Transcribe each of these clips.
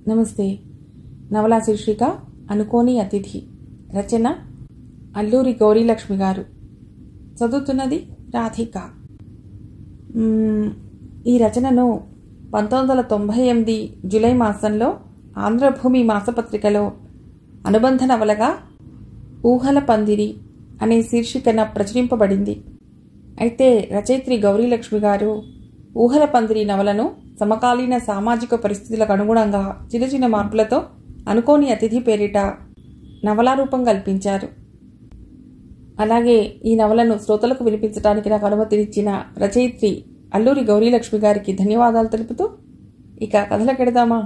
నమస్తే నవలా శీర్షిక అనుకోని అతిథి రచన అల్లూరి గౌరీలక్ష్మి గారు చదువుతున్నది రాధిక మ్మ్, ఈ రచనను పంతొమ్మిది వందల తొంభై ఎనిమిది జూలై మాసంలో ఆంధ్రభూమి మాసపత్రికలో అనుబంధ నవలగా ఊహల పందిరి అనే శీర్షికన ప్రచురింపబడింది అయితే రచయిత్రి గౌరీలక్ష్మి గారు ఊహల పందిరి నవలను సమకాలీన సామాజిక పరిస్థితులకు అనుగుణంగా చిన్న చిన్న మార్పులతో అనుకోని అతిథి పేరిట నవలా రూపం కల్పించారు అలాగే ఈ నవలను శ్రోతలకు వినిపించడానికి నాకు అనుమతినిచ్చిన రచయిత్రి అల్లూరి గౌరీలక్ష్మి గారికి ధన్యవాదాలు తెలుపుతూ ఇక కథలకెడదామా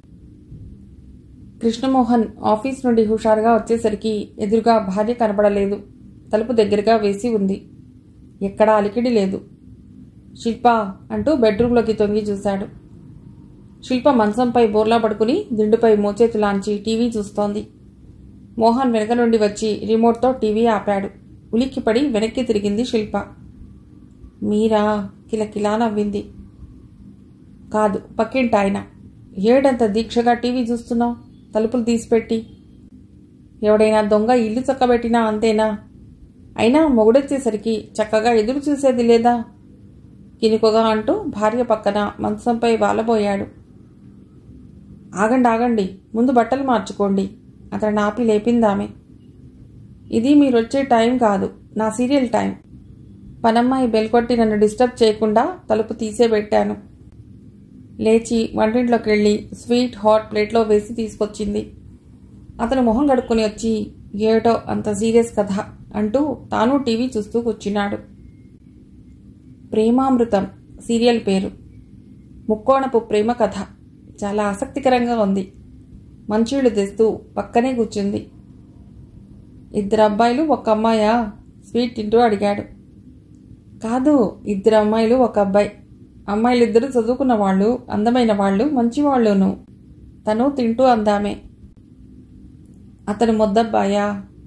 కృష్ణమోహన్ ఆఫీస్ నుండి హుషారుగా వచ్చేసరికి ఎదురుగా భార్య కనబడలేదు తలుపు దగ్గరగా వేసి ఉంది ఎక్కడా అలికిడి లేదు శిల్ప అంటూ బెడ్రూమ్లోకి తొంగి చూశాడు శిల్ప మంచంపై బోర్లా పడుకుని దిండుపై మోచేతులాంచి టీవీ చూస్తోంది మోహన్ వెనక నుండి వచ్చి రిమోట్తో టీవీ ఆపాడు ఉలిక్కిపడి వెనక్కి తిరిగింది శిల్ప మీరా కిలకిలా నవ్వింది కాదు పక్కింటి ఆయన ఏడంత దీక్షగా టీవీ చూస్తున్నావు తలుపులు తీసిపెట్టి ఎవడైనా దొంగ ఇల్లు చక్కబెట్టినా అంతేనా అయినా మొగుడొచ్చేసరికి చక్కగా ఎదురు చూసేది లేదా కినుకగా అంటూ భార్య పక్కన మంచంపై వాలబోయాడు ఆగండి ఆగండి ముందు బట్టలు మార్చుకోండి అతను ఆపి లేపిందామె ఇది మీరొచ్చే టైం కాదు నా సీరియల్ టైం పనమ్మాయి బెల్ కొట్టి నన్ను డిస్టర్బ్ చేయకుండా తలుపు తీసే పెట్టాను లేచి వంటింట్లోకి వెళ్ళి స్వీట్ హాట్ ప్లేట్లో వేసి తీసుకొచ్చింది అతను మొహం కడుక్కొని వచ్చి ఏటో అంత సీరియస్ కథ అంటూ తాను టీవీ చూస్తూ కూర్చున్నాడు ప్రేమామృతం సీరియల్ పేరు ముక్కోణపు ప్రేమ కథ చాలా ఆసక్తికరంగా ఉంది మంచీళ్ళు తెస్తూ పక్కనే కూర్చుంది ఇద్దరు అబ్బాయిలు ఒక అమ్మాయా స్వీట్ తింటూ అడిగాడు కాదు ఇద్దరు అమ్మాయిలు ఒక అబ్బాయి అమ్మాయిలు ఇద్దరు చదువుకున్న వాళ్ళు అందమైన వాళ్ళు మంచివాళ్ళును తను తింటూ అందామే అతను మొద్దబ్బాయా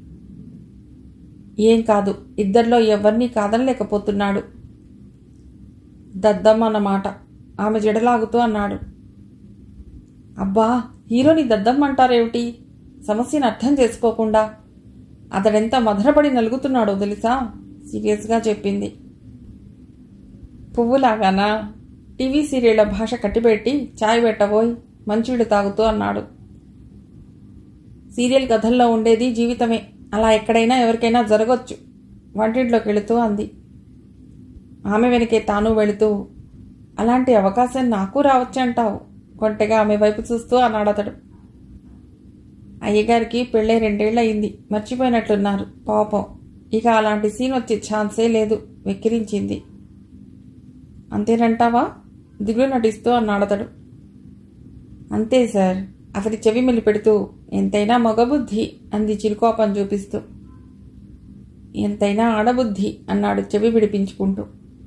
ఏం కాదు ఇద్దరిలో ఎవరినీ కాదనలేకపోతున్నాడు దద్దమ్మ అన్నమాట ఆమె జడలాగుతూ అన్నాడు అబ్బా హీరోని దద్దమ్మ అంటారేమిటి సమస్యను అర్థం చేసుకోకుండా అతడెంత మధురపడి నలుగుతున్నాడో తెలుసా సీరియస్గా చెప్పింది పువ్వులాగానా టీవీ సీరియళ్ల భాష కట్టిపెట్టి చాయ్ పెట్టబోయ్ మంచిడు తాగుతూ అన్నాడు సీరియల్ కథల్లో ఉండేది జీవితమే అలా ఎక్కడైనా ఎవరికైనా జరగొచ్చు వంటింట్లోకి వెళుతూ అంది ఆమె వెనకే తాను వెళుతూ అలాంటి అవకాశం నాకు రావచ్చంటావు కొంటెగా ఆమె వైపు చూస్తూ అన్నాడు అతడు అయ్యగారికి పెళ్ళై రెండేళ్ళు అయింది మర్చిపోయినట్లున్నారు పాపం ఇక అలాంటి సీన్ వచ్చే ఛాన్సే లేదు వెక్కిరించింది అంతేనంటావా దిగులు నటిస్తూ అన్నాడు అతడు అంతే సార్ అతడి చెవి మెల్లి పెడుతూ ఎంతైనా మగబుద్ధి అంది చిరుకోపం చూపిస్తూ ఎంతైనా ఆడబుద్ధి అన్నాడు చెవి విడిపించుకుంటూ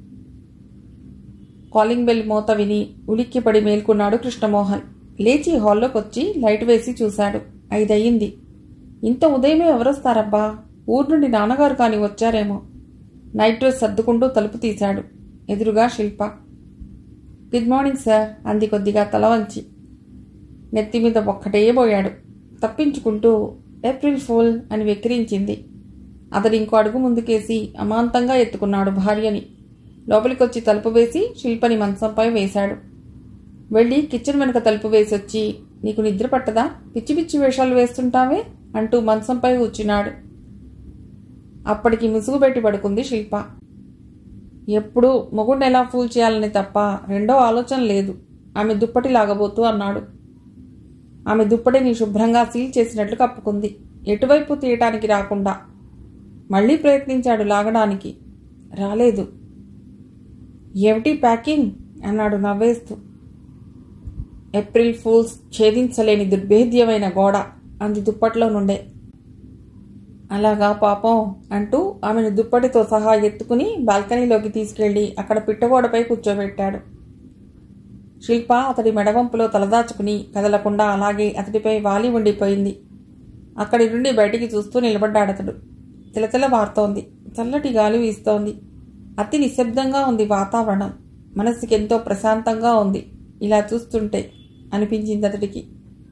కాలింగ్ బెల్ మోత విని ఉలిక్కిపడి మేల్కొన్నాడు కృష్ణమోహన్ లేచి హాల్లోకి వచ్చి లైట్ వేసి చూశాడు ఐదయ్యింది ఇంత ఉదయమే ఎవరొస్తారబ్బా ఊరు నుండి నాన్నగారు కాని వచ్చారేమో నైట్ డ్రెస్ సర్దుకుంటూ తలుపు తీశాడు ఎదురుగా శిల్ప గుడ్ మార్నింగ్ సార్ అంది కొద్దిగా తల వంచి నెత్తి మీద ఒక్కటే పోయాడు తప్పించుకుంటూ ఏప్రిల్ ఫూల్ అని వెక్కిరించింది అతడు ఇంకో అడుగు ముందుకేసి అమాంతంగా ఎత్తుకున్నాడు భార్యని లోపలికొచ్చి తలుపు వేసి శిల్పని మంచంపై వేశాడు వెళ్ళి కిచెన్ వెనుక తలుపు వేసి వచ్చి నీకు నిద్ర పట్టదా పిచ్చి పిచ్చి వేషాలు వేస్తుంటావే అంటూ మంచంపై కూర్చున్నాడు అప్పటికి ముసుగు పెట్టి పడుకుంది శిల్ప ఎప్పుడూ మొగుడిని ఎలా ఫూల్ చేయాలని తప్ప రెండో ఆలోచన లేదు ఆమె దుప్పటి లాగబోతూ అన్నాడు ఆమె దుప్పటిని శుభ్రంగా సీల్ చేసినట్లు కప్పుకుంది ఎటువైపు తీయటానికి రాకుండా మళ్ళీ ప్రయత్నించాడు లాగడానికి రాలేదు ఏమిటి ప్యాకింగ్ అన్నాడు నవ్వేస్తూ ఏప్రిల్ ఫూల్స్ ఛేదించలేని దుర్భేద్యమైన గోడ అంది దుప్పట్లో నుండే అలాగా పాపం అంటూ ఆమెను దుప్పటితో సహా ఎత్తుకుని బాల్కనీలోకి తీసుకెళ్లి అక్కడ పిట్టగోడపై కూర్చోబెట్టాడు శిల్ప అతడి మెడవంపులో తలదాచుకుని కదలకుండా అలాగే అతడిపై వాలి ఉండిపోయింది అక్కడి నుండి బయటికి చూస్తూ నిలబడ్డాడతడు తిలతిల వారుతోంది చల్లటి గాలి వీస్తోంది అతి నిశ్శబ్దంగా ఉంది వాతావరణం మనసుకి ఎంతో ప్రశాంతంగా ఉంది ఇలా చూస్తుంటే అనిపించింది అతడికి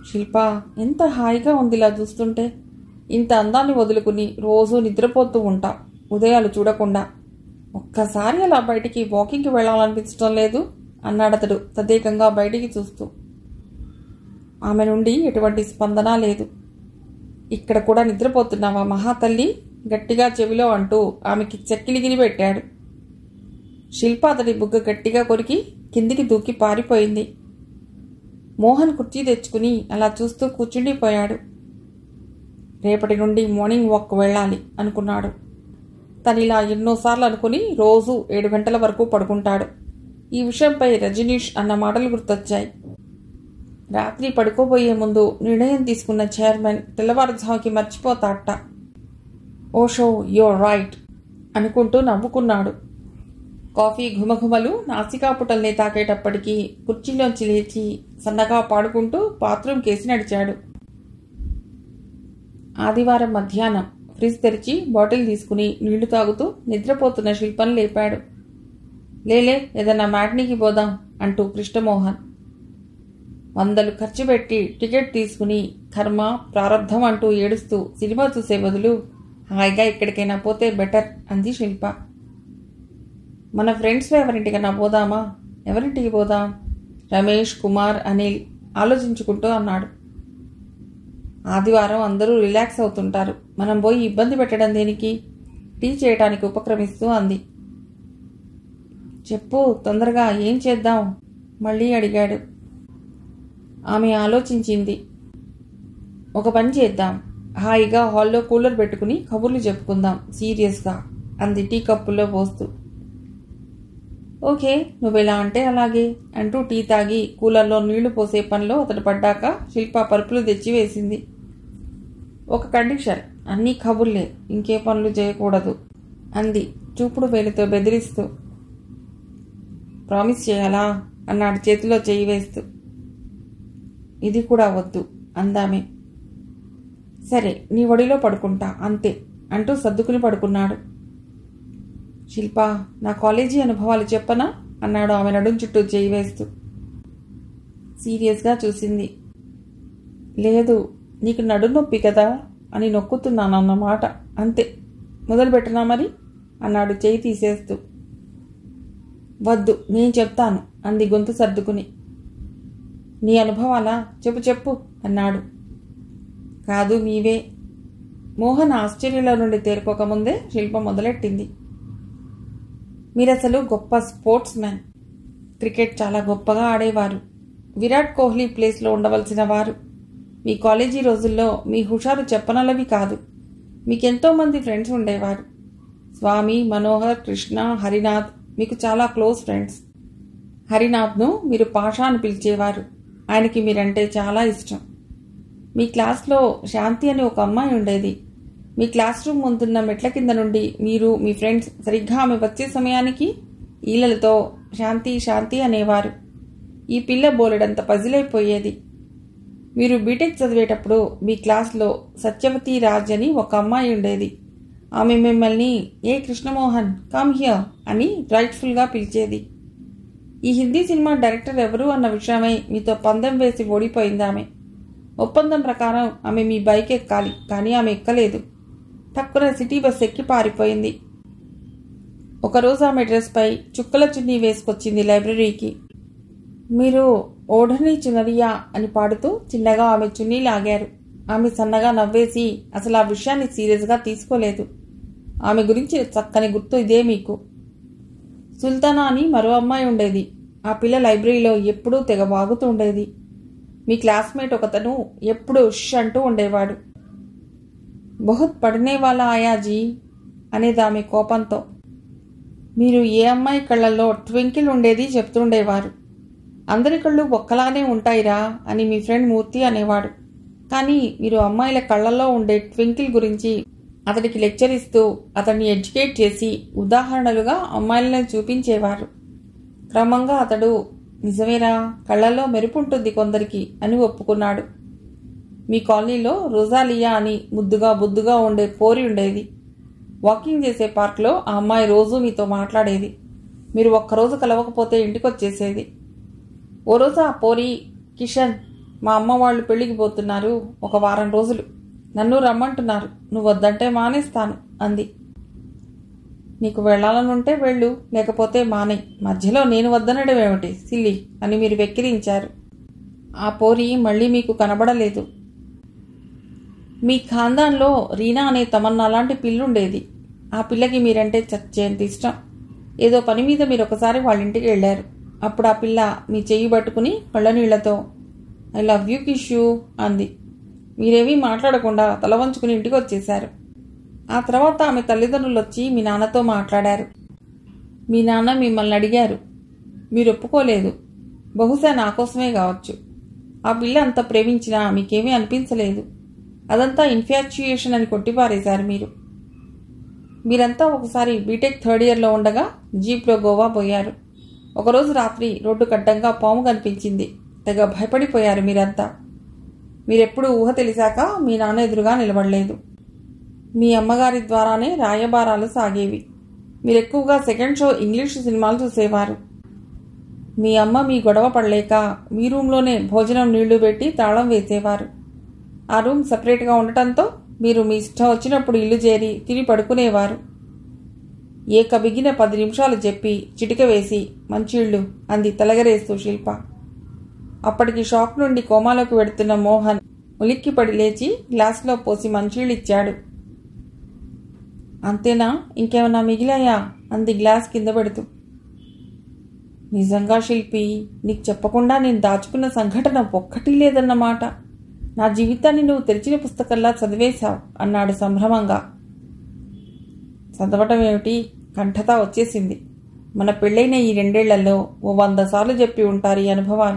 శిల్ప ఎంత హాయిగా ఉంది ఇలా చూస్తుంటే ఇంత అందాన్ని వదులుకుని రోజు నిద్రపోతూ ఉంటా ఉదయాలు చూడకుండా ఒక్కసారి అలా బయటికి వాకింగ్కి వెళ్ళాలనిపించడం లేదు అన్నాడతడు తదేకంగా బయటికి చూస్తూ ఆమె నుండి ఎటువంటి స్పందన లేదు ఇక్కడ కూడా నిద్రపోతున్నావా మహాతల్లి గట్టిగా చెవిలో అంటూ ఆమెకి చెక్కిలిగిలి పెట్టాడు శిల్ప అతడి బుగ్గ గట్టిగా కొరికి కిందికి దూకి పారిపోయింది మోహన్ కుర్చీ తెచ్చుకుని అలా చూస్తూ కూర్చుండిపోయాడు రేపటి నుండి మార్నింగ్ వాక్ వెళ్ళాలి అనుకున్నాడు తను ఇలా ఎన్నోసార్లు అనుకుని రోజు ఏడు గంటల వరకు పడుకుంటాడు ఈ విషయంపై రజనీష్ అన్న మాటలు గుర్తొచ్చాయి రాత్రి పడుకోబోయే ముందు నిర్ణయం తీసుకున్న చైర్మన్ తెల్లవారుజాముకి మర్చిపోతాట ఓషో యోర్ రైట్ అనుకుంటూ నవ్వుకున్నాడు కాఫీ ఘుమఘుమలు నాసికాపుటల్ని తాకేటప్పటికీ కుర్చీలోంచి లేచి సన్నగా పాడుకుంటూ బాత్రూమ్ కేసి నడిచాడు ఆదివారం మధ్యాహ్నం ఫ్రిజ్ తెరిచి బాటిల్ తీసుకుని నీళ్లు తాగుతూ నిద్రపోతున్న శిల్పం లేపాడు లేలే ఏదన్నా మ్యాట్నీకి పోదాం అంటూ కృష్ణమోహన్ వందలు ఖర్చు పెట్టి టికెట్ తీసుకుని కర్మ ప్రారంధం అంటూ ఏడుస్తూ సినిమా చూసే బదులు హాయిగా ఎక్కడికైనా పోతే బెటర్ అంది శిల్ప మన ఫ్రెండ్స్లో ఎవరింటికైనా పోదామా ఎవరింటికి పోదాం రమేష్ కుమార్ అనిల్ ఆలోచించుకుంటూ అన్నాడు ఆదివారం అందరూ రిలాక్స్ అవుతుంటారు మనం పోయి ఇబ్బంది పెట్టడం దేనికి టీ చేయడానికి ఉపక్రమిస్తూ అంది చెప్పు తొందరగా ఏం చేద్దాం మళ్ళీ అడిగాడు ఆమె ఆలోచించింది ఒక పని చేద్దాం హాయిగా హాల్లో కూలర్ పెట్టుకుని కబుర్లు చెప్పుకుందాం సీరియస్గా అంది టీ కప్పుల్లో పోస్తూ ఓకే నువ్వెలా అంటే అలాగే అంటూ టీ తాగి కూలర్లో నీళ్లు పోసే పనిలో అతడు పడ్డాక శిల్ప పరుపులు తెచ్చి వేసింది ఒక కండిషన్ అన్నీ కబుర్లే ఇంకే పనులు చేయకూడదు అంది చూపుడు వేలితో బెదిరిస్తూ ప్రామిస్ చేయాలా అన్నాడు చేతిలో చేయి వేస్తూ ఇది కూడా వద్దు అందామే సరే నీ ఒడిలో పడుకుంటా అంతే అంటూ సర్దుకుని పడుకున్నాడు శిల్ప నా కాలేజీ అనుభవాలు చెప్పనా అన్నాడు ఆమె నడుం చుట్టూ చేయి వేస్తూ సీరియస్గా చూసింది లేదు నీకు నడు నొప్పి కదా అని నొక్కుతున్నాను అన్నమాట అంతే మొదలుపెట్టనా మరి అన్నాడు చేయి తీసేస్తూ వద్దు నేను చెప్తాను అంది గొంతు సర్దుకుని నీ అనుభవాలా చెప్పు చెప్పు అన్నాడు కాదు మీవే మోహన్ ఆశ్చర్యంలో నుండి తేరుకోకముందే శిల్ప మొదలెట్టింది మీరసలు గొప్ప స్పోర్ట్స్ మ్యాన్ క్రికెట్ చాలా గొప్పగా ఆడేవారు విరాట్ కోహ్లీ ప్లేస్లో ఉండవలసిన వారు మీ కాలేజీ రోజుల్లో మీ హుషారు చెప్పనలవి కాదు మీకెంతో మంది ఫ్రెండ్స్ ఉండేవారు స్వామి మనోహర్ కృష్ణ హరినాథ్ మీకు చాలా క్లోజ్ ఫ్రెండ్స్ హరినాథ్ను మీరు పాషా అని పిలిచేవారు ఆయనకి మీరంటే చాలా ఇష్టం మీ క్లాస్లో శాంతి అని ఒక అమ్మాయి ఉండేది మీ క్లాస్ రూమ్ ముందున్న మెట్ల కింద నుండి మీరు మీ ఫ్రెండ్స్ సరిగ్గా ఆమె వచ్చే సమయానికి ఈలలతో శాంతి శాంతి అనేవారు ఈ పిల్ల బోలెడంత పజిలైపోయేది మీరు బీటెక్ చదివేటప్పుడు మీ క్లాస్లో సత్యవతి రాజ్ అని ఒక అమ్మాయి ఉండేది ఆమె మిమ్మల్ని ఏ కృష్ణమోహన్ కమ్ హియర్ అని రైట్ఫుల్గా పిలిచేది ఈ హిందీ సినిమా డైరెక్టర్ ఎవరు అన్న విషయమై మీతో పందెం వేసి ఓడిపోయింది ఆమె ఒప్పందం ప్రకారం ఆమె మీ బైక్ ఎక్కాలి కానీ ఆమె ఎక్కలేదు తక్కువ సిటీ బస్ ఎక్కి పారిపోయింది ఒకరోజు ఆమె డ్రెస్పై చుక్కల చున్నీ వేసుకొచ్చింది లైబ్రరీకి మీరు ఓఢని చునరియా అని పాడుతూ చిన్నగా ఆమె చున్నీ లాగారు ఆమె సన్నగా నవ్వేసి అసలు ఆ విషయాన్ని సీరియస్గా తీసుకోలేదు ఆమె గురించి చక్కని గుర్తు ఇదే మీకు సుల్తానా అని మరో అమ్మాయి ఉండేది ఆ పిల్ల లైబ్రరీలో ఎప్పుడూ తెగ వాగుతూ ఉండేది మీ క్లాస్మేట్ ఒకతను ఎప్పుడు ఉష్ అంటూ ఉండేవాడు బహుత్ పడనే వాళ్ళ ఆయాజీ అనేది ఆమె కోపంతో మీరు ఏ అమ్మాయి కళ్ళల్లో ట్వింకిల్ ఉండేది చెప్తుండేవారు అందరి కళ్ళు ఒక్కలానే ఉంటాయిరా అని మీ ఫ్రెండ్ మూర్తి అనేవాడు కానీ మీరు అమ్మాయిల కళ్ళల్లో ఉండే ట్వింకిల్ గురించి అతడికి లెక్చర్ ఇస్తూ అతన్ని ఎడ్యుకేట్ చేసి ఉదాహరణలుగా అమ్మాయిలను చూపించేవారు క్రమంగా అతడు నిజమేరా కళ్ళల్లో మెరుపుంటుంది కొందరికి అని ఒప్పుకున్నాడు మీ కాలనీలో రోజాలియా అని ముద్దుగా బుద్దుగా ఉండే పోరి ఉండేది వాకింగ్ చేసే పార్క్లో ఆ అమ్మాయి రోజు మీతో మాట్లాడేది మీరు ఒక్కరోజు కలవకపోతే ఇంటికి వచ్చేసేది ఓ రోజు ఆ పోరి కిషన్ మా అమ్మ వాళ్ళు పెళ్లికి పోతున్నారు ఒక వారం రోజులు నన్ను రమ్మంటున్నారు నువ్వు వద్దంటే మానేస్తాను అంది నీకు వెళ్ళాలనుంటే వెళ్ళు లేకపోతే మానే మధ్యలో నేను వద్దనడం ఏమిటి సిల్లి అని మీరు వెక్కిరించారు ఆ పోరి మళ్ళీ మీకు కనబడలేదు మీ ఖాందాన్లో రీనా అనే తమన్నా లాంటి పిల్లుండేది ఆ పిల్లకి మీరంటే చచ్చేంత ఇష్టం ఏదో పని మీద మీరు ఒకసారి వాళ్ళ ఇంటికి వెళ్ళారు అప్పుడు ఆ పిల్ల మీ చెయ్యి పట్టుకుని కళ్ళనీళ్లతో ఐ లవ్ యూ కిష్యూ అంది మీరేమీ మాట్లాడకుండా తల వంచుకుని ఇంటికి వచ్చేశారు ఆ తర్వాత ఆమె తల్లిదండ్రులు వచ్చి మీ నాన్నతో మాట్లాడారు మీ నాన్న మిమ్మల్ని అడిగారు మీరు ఒప్పుకోలేదు బహుశా నా కోసమే కావచ్చు ఆ పిల్ల అంత ప్రేమించినా మీకేమీ అనిపించలేదు అదంతా ఇన్ఫాచ్యుయేషన్ అని కొట్టిపారేశారు మీరు మీరంతా ఒకసారి బీటెక్ థర్డ్ ఇయర్లో ఉండగా జీప్లో గోవా పోయారు ఒకరోజు రాత్రి రోడ్డు కడ్డంగా పాము కనిపించింది తెగ భయపడిపోయారు మీరంతా మీరెప్పుడు ఊహ తెలిసాక మీ నాన్న ఎదురుగా నిలబడలేదు మీ అమ్మగారి ద్వారానే రాయబారాలు సాగేవి మీరెక్కువగా సెకండ్ షో ఇంగ్లీష్ సినిమాలు చూసేవారు మీ అమ్మ మీ గొడవ పడలేక మీ రూమ్లోనే భోజనం నీళ్లు పెట్టి తాళం వేసేవారు ఆ రూమ్ సపరేట్గా ఉండటంతో మీరు మీ ఇష్టం వచ్చినప్పుడు ఇల్లు చేరి తిని పడుకునేవారు ఏ కబిగిన పది నిమిషాలు చెప్పి చిటిక వేసి మంచిళ్ళు అంది తలగరేస్తూ శిల్ప అప్పటికి షాక్ నుండి కోమాలోకి వెడుతున్న మోహన్ ఉలిక్కిపడి లేచి గ్లాసులో పోసి మంచిళ్ళిచ్చాడు అంతేనా ఇంకేమన్నా మిగిలాయా అంది గ్లాస్ కింద పెడుతూ నిజంగా శిల్పి నీకు చెప్పకుండా నేను దాచుకున్న సంఘటన ఒక్కటి లేదన్నమాట నా జీవితాన్ని నువ్వు తెరిచిన పుస్తకంలా చదివేశావు అన్నాడు సంభ్రమంగా చదవటం ఏమిటి కంఠత వచ్చేసింది మన పెళ్ళైన ఈ రెండేళ్లలో ఓ వంద సార్లు చెప్పి ఉంటారు ఈ అనుభవాలు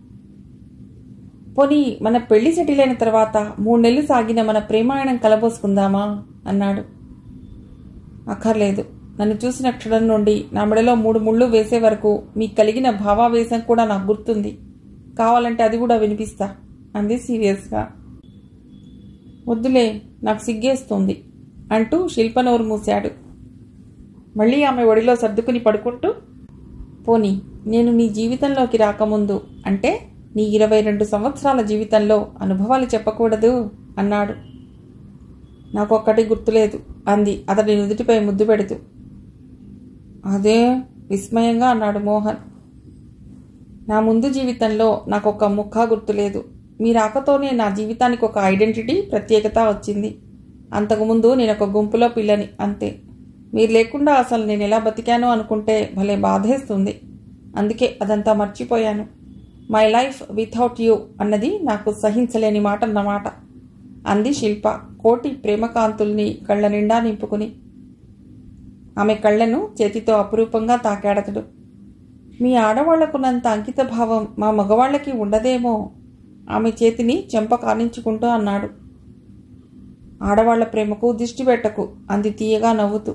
పోనీ మన పెళ్లి సెటిల్ అయిన తర్వాత మూడు నెలలు సాగిన మన ప్రేమాయణం కలబోసుకుందామా అన్నాడు అక్కర్లేదు నన్ను చూసిన క్షణం నుండి నా మెడలో మూడు ముళ్ళు వేసే వరకు మీకు కలిగిన భావావేశం కూడా నాకు గుర్తుంది కావాలంటే అది కూడా వినిపిస్తా అంది సీరియస్గా వద్దులే నాకు సిగ్గేస్తుంది అంటూ శిల్ప నోరు మూశాడు మళ్ళీ ఆమె ఒడిలో సర్దుకుని పడుకుంటూ పోనీ నేను నీ జీవితంలోకి రాకముందు అంటే నీ ఇరవై రెండు సంవత్సరాల జీవితంలో అనుభవాలు చెప్పకూడదు అన్నాడు నాకొక్కటి గుర్తులేదు అంది అతడి నుదుటిపై ముద్దు పెడుతూ అదే విస్మయంగా అన్నాడు మోహన్ నా ముందు జీవితంలో నాకొక ముఖ గుర్తులేదు మీ రాకతోనే నా జీవితానికి ఒక ఐడెంటిటీ ప్రత్యేకత వచ్చింది అంతకుముందు నేను ఒక గుంపులో పిల్లని అంతే మీరు లేకుండా అసలు నేను ఎలా బతికానో అనుకుంటే భలే బాధేస్తుంది అందుకే అదంతా మర్చిపోయాను మై లైఫ్ వితౌట్ యూ అన్నది నాకు సహించలేని మాట అన్నమాట అంది శిల్ప కోటి ప్రేమకాంతుల్ని కళ్ళ నిండా నింపుకుని ఆమె కళ్ళను చేతితో అపురూపంగా తాకాడతడు మీ ఆడవాళ్లకున్నంత అంకిత భావం మా మగవాళ్లకి ఉండదేమో ఆమె చేతిని చెంప కానించుకుంటూ అన్నాడు ఆడవాళ్ల ప్రేమకు దిష్టి పెట్టకు అంది తీయగా నవ్వుతూ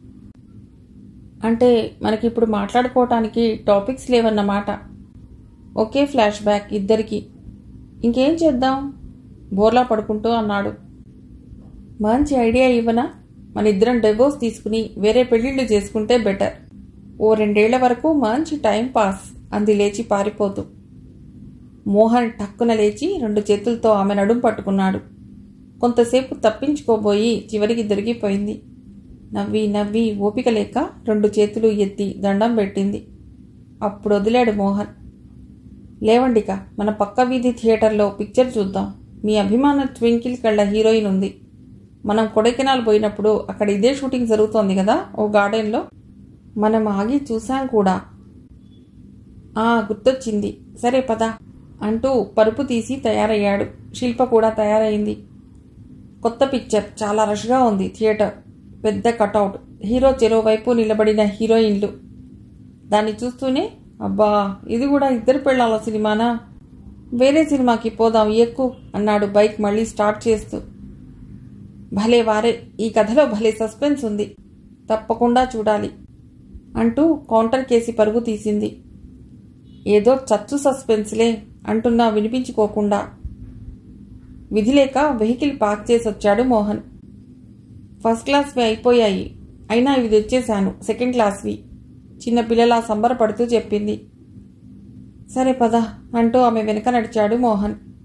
అంటే మనకిప్పుడు మాట్లాడుకోవటానికి టాపిక్స్ లేవన్నమాట ఒకే ఫ్లాష్ బ్యాక్ ఇద్దరికి ఇంకేం చేద్దాం బోర్లా పడుకుంటూ అన్నాడు మంచి ఐడియా ఇవ్వనా మన ఇద్దరం డివోర్స్ తీసుకుని వేరే పెళ్లిళ్ళు చేసుకుంటే బెటర్ ఓ రెండేళ్ల వరకు మంచి టైం పాస్ అంది లేచి పారిపోతూ మోహన్ టక్కున లేచి రెండు చేతులతో ఆమె నడుం పట్టుకున్నాడు కొంతసేపు తప్పించుకోబోయి చివరికి దొరికిపోయింది నవ్వి నవ్వి ఓపిక లేక రెండు చేతులు ఎత్తి దండం పెట్టింది అప్పుడు వదిలాడు మోహన్ లేవండిక మన పక్క వీధి థియేటర్లో పిక్చర్ చూద్దాం మీ అభిమాన ట్వింకిల్ కళ్ళ హీరోయిన్ ఉంది మనం కొడైకెనాల్ పోయినప్పుడు అక్కడ ఇదే షూటింగ్ జరుగుతోంది కదా ఓ గార్డెన్లో మనం ఆగి చూసాం కూడా ఆ గుర్తొచ్చింది సరే పద అంటూ పరుపు తీసి తయారయ్యాడు శిల్ప కూడా తయారైంది కొత్త పిక్చర్ చాలా రష్గా ఉంది థియేటర్ పెద్ద కటౌట్ హీరో చెరోవైపు నిలబడిన హీరోయిన్లు దాన్ని చూస్తూనే అబ్బా ఇది కూడా ఇద్దరు పెళ్ళాల సినిమానా వేరే సినిమాకి పోదాం ఎక్కు అన్నాడు బైక్ మళ్ళీ స్టార్ట్ చేస్తూ భలే వారే ఈ కథలో భలే సస్పెన్స్ ఉంది తప్పకుండా చూడాలి అంటూ కౌంటర్ కేసి పరుగు తీసింది ఏదో చచ్చు సస్పెన్స్లే అంటున్నా వినిపించుకోకుండా విధిలేక వెహికల్ పార్క్ చేసి వచ్చాడు మోహన్ ఫస్ట్ క్లాస్వి అయిపోయాయి అయినా ఇవి తెచ్చేశాను సెకండ్ క్లాస్వి చిన్న పిల్లలా సంబరపడుతూ చెప్పింది సరే పద అంటూ ఆమె వెనక నడిచాడు మోహన్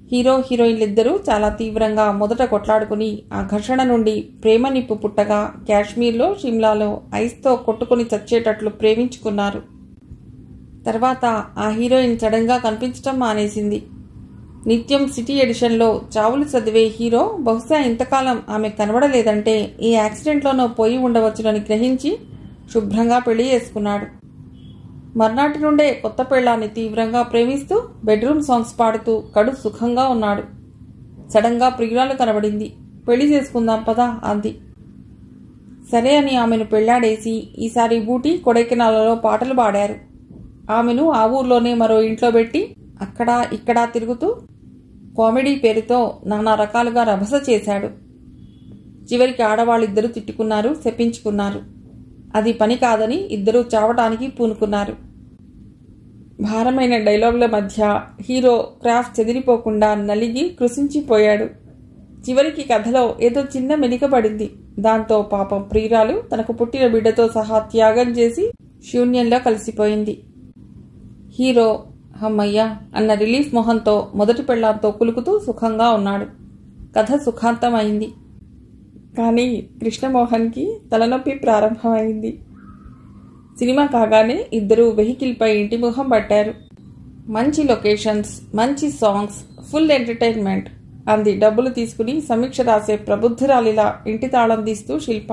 హీరో హీరోయిన్లిద్దరూ చాలా తీవ్రంగా మొదట కొట్లాడుకుని ఆ ఘర్షణ నుండి ప్రేమ నిప్పు పుట్టగా కాశ్మీర్లో షిమ్లాలో ఐస్తో కొట్టుకుని చచ్చేటట్లు ప్రేమించుకున్నారు తర్వాత ఆ హీరోయిన్ సడన్గా కనిపించటం మానేసింది నిత్యం సిటీ ఎడిషన్లో చావులు చదివే హీరో బహుశా ఇంతకాలం ఆమె కనబడలేదంటే ఈ యాక్సిడెంట్లోనో పోయి ఉండవచ్చునని గ్రహించి శుభ్రంగా పెళ్లి చేసుకున్నాడు మర్నాటి నుండే కొత్త పెళ్ళాన్ని తీవ్రంగా ప్రేమిస్తూ బెడ్రూమ్ సాంగ్స్ పాడుతూ కడు సుఖంగా ఉన్నాడు సడన్గా ప్రియురాలు కనబడింది పెళ్లి చేసుకుందాం పదా అంది సరే అని ఆమెను పెళ్లాడేసి ఈసారి బూటి కొడైకెనాలలో పాటలు పాడారు ఆమెను ఆ ఊర్లోనే మరో ఇంట్లో పెట్టి అక్కడ ఇక్కడ తిరుగుతూ కామెడీ పేరుతో నానా రకాలుగా రభస చేశాడు చివరికి ఆడవాళ్ళిద్దరూ తిట్టుకున్నారు శపించుకున్నారు అది పని కాదని ఇద్దరూ చావటానికి పూనుకున్నారు భారమైన డైలాగుల మధ్య హీరో క్రాఫ్ట్ చెదిరిపోకుండా నలిగి కృషించిపోయాడు చివరికి కథలో ఏదో చిన్న మెలిక పడింది దాంతో పాపం ప్రియురాలు తనకు పుట్టిన బిడ్డతో సహా త్యాగం చేసి శూన్యంలో కలిసిపోయింది హీరో హమ్మయ్య అన్న రిలీఫ్ మొహంతో మొదటి పెళ్లాంతో కులుకుతూ సుఖంగా ఉన్నాడు కథ సుఖాంతమైంది కానీ కృష్ణమోహన్కి తలనొప్పి ప్రారంభమైంది సినిమా కాగానే ఇద్దరు వెహికల్పై ఇంటి ముఖం పట్టారు మంచి లొకేషన్స్ మంచి సాంగ్స్ ఫుల్ ఎంటర్టైన్మెంట్ అంది డబ్బులు తీసుకుని సమీక్ష రాసే ప్రబుద్ధురాలిలా ఇంటి తాళం తీస్తూ శిల్ప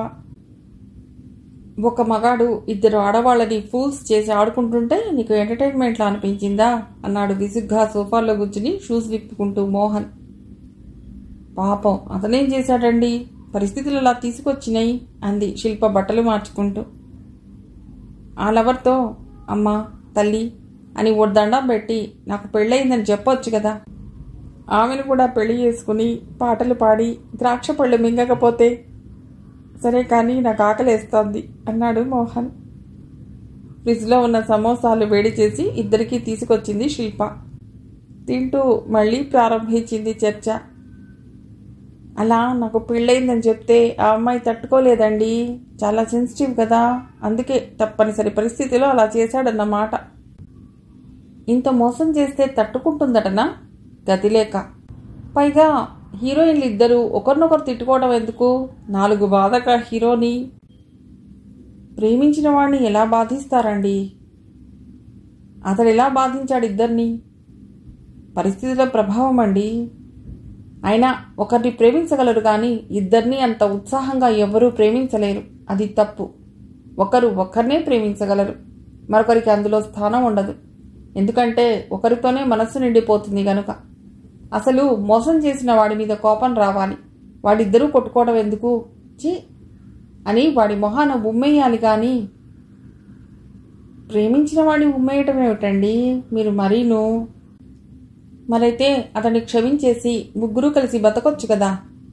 ఒక మగాడు ఇద్దరు ఆడవాళ్ళని ఫూల్స్ చేసి ఆడుకుంటుంటే నీకు ఎంటర్టైన్మెంట్లా అనిపించిందా అన్నాడు విసుగ్గా సోఫాలో కూర్చుని షూస్ విప్పుకుంటూ మోహన్ పాపం అతనేం చేశాడండి పరిస్థితులు అలా తీసుకొచ్చినాయి అంది శిల్ప బట్టలు మార్చుకుంటూ ఆ లవర్తో అమ్మా తల్లి అని ఓ దండం పెట్టి నాకు పెళ్ళయిందని చెప్పొచ్చు కదా ఆమెను కూడా పెళ్లి చేసుకుని పాటలు పాడి ద్రాక్ష పళ్ళు మింగకపోతే సరే కానీ నాకు ఆకలేస్తోంది అన్నాడు మోహన్ ఫ్రిడ్జ్లో ఉన్న సమోసాలు వేడి చేసి ఇద్దరికీ తీసుకొచ్చింది శిల్ప తింటూ మళ్ళీ ప్రారంభించింది చర్చ అలా నాకు పెళ్ళయిందని చెప్తే ఆ అమ్మాయి తట్టుకోలేదండి చాలా సెన్సిటివ్ కదా అందుకే తప్పనిసరి పరిస్థితిలో అలా చేశాడన్నమాట ఇంత మోసం చేస్తే తట్టుకుంటుందటనా గతి లేక పైగా హీరోయిన్లు ఇద్దరు ఒకరినొకరు తిట్టుకోవడం ఎందుకు నాలుగు బాధక హీరోని ప్రేమించిన వాడిని ఎలా బాధిస్తారండి అతడు ఎలా బాధించాడు ఇద్దరిని పరిస్థితుల ప్రభావం అండి అయినా ఒకరిని ప్రేమించగలరు కానీ ఇద్దరిని అంత ఉత్సాహంగా ఎవ్వరూ ప్రేమించలేరు అది తప్పు ఒకరు ఒక్కరినే ప్రేమించగలరు మరొకరికి అందులో స్థానం ఉండదు ఎందుకంటే ఒకరితోనే మనస్సు నిండిపోతుంది గనుక అసలు మోసం చేసిన వాడి మీద కోపం రావాలి వాడిద్దరూ కొట్టుకోవడం ఎందుకు చి అని వాడి మొహాన ఉమ్మేయాలి కానీ ప్రేమించిన వాడిని ఉమ్మేయటం ఏమిటండి మీరు మరీను మరైతే అతన్ని క్షమించేసి ముగ్గురు కలిసి బతకొచ్చు కదా